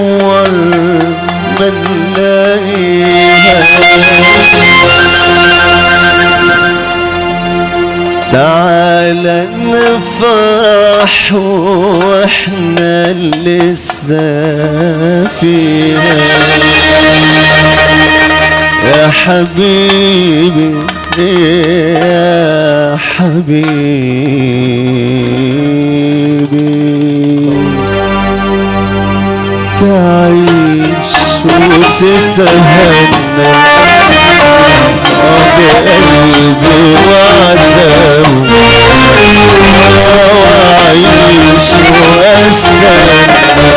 ندور ما نلاقيها تعال نفرح واحنا لسه فيها يا حبيبي يا حبيبي تعيش وتتهنى بقلبي وعذاب وأعيش وأستنى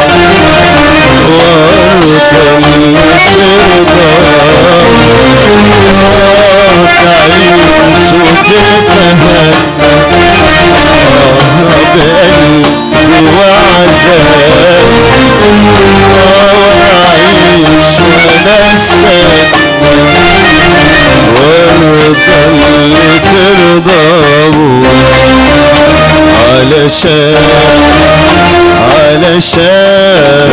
وأرضى ترضى تعيش وتتهنى بقلبي وعذاب وأعيش ونستنى وارضى اللي ترضى علشان علشان